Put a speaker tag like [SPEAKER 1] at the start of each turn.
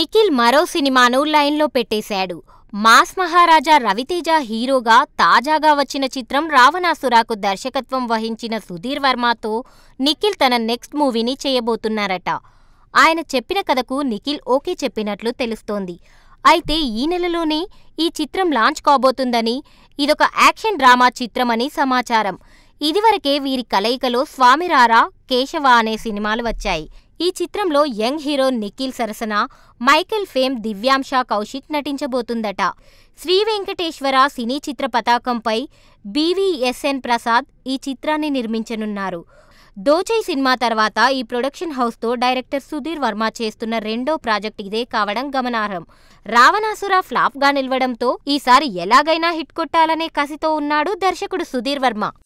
[SPEAKER 1] నిఖిల్ మరో సినిమాను లైన్లో పెట్టేశాడు మాస్ మహారాజా రవితేజ హీరోగా తాజాగా వచ్చిన చిత్రం రావణాసురాకు దర్శకత్వం వహించిన సుధీర్ వర్మతో నిఖిల్ తన నెక్స్ట్ మూవీని చేయబోతున్నారట ఆయన చెప్పిన కథకు నిఖిల్ ఓకే చెప్పినట్లు తెలుస్తోంది అయితే ఈ నెలలోనే ఈ చిత్రం లాంచ్ కాబోతుందని ఇదొక యాక్షన్ డ్రామా చిత్రమని సమాచారం ఇదివరకే వీరి కలయికలో స్వామిరారా కేశవ అనే సినిమాలు వచ్చాయి ఈ చిత్రంలో యంగ్ హీరో నిఖిల్ సరసన మైకేల్ ఫేమ్ దివ్యాంశ కౌశిక్ నటించబోతుందట శ్రీ వెంకటేశ్వర సినీ చిత్ర పతాకంపై బీవీఎస్ఎన్ ప్రసాద్ ఈ చిత్రాన్ని నిర్మించనున్నారు దోచై సినిమా తర్వాత ఈ ప్రొడక్షన్ హౌస్తో డైరెక్టర్ సుధీర్ వర్మ చేస్తున్న రెండో ప్రాజెక్ట్ ఇదే కావడం గమనార్హం రావణాసుర ఫ్లాప్గా నిలవడంతో ఈసారి ఎలాగైనా హిట్ కొట్టాలనే కసితో ఉన్నాడు దర్శకుడు సుధీర్ వర్మ